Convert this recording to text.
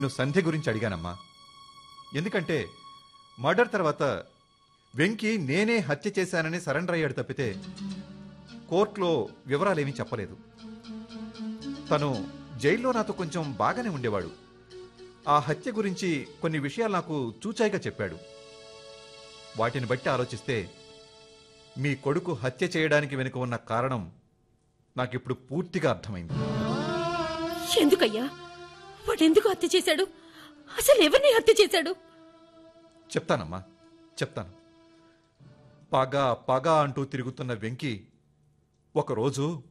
నేను సంధ్య గురించి అడిగానమ్మా ఎందుకంటే మర్డర్ తర్వాత వెంకీ నేనే హత్య చేశానని సరెండర్ అయ్యాడు తప్పితే కోర్టులో వివరాలేమీ చెప్పలేదు తను జైల్లో నాతో కొంచెం బాగానే ఉండేవాడు ఆ హత్య గురించి కొన్ని విషయాలు నాకు చూచాయిగా చెప్పాడు వాటిని బట్టి ఆలోచిస్తే మీ కొడుకు హత్య చేయడానికి వెనుక ఉన్న కారణం నాకిప్పుడు పూర్తిగా అర్థమైంది ఎందుకయ్యా వాడెందుకు హత్య చేశాడు అసలు ఎవరిని హత్య చేశాడు చెప్తానమ్మా చెప్తాను పగ పగ అంటూ తిరుగుతున్న వెంకీ ఒకరోజు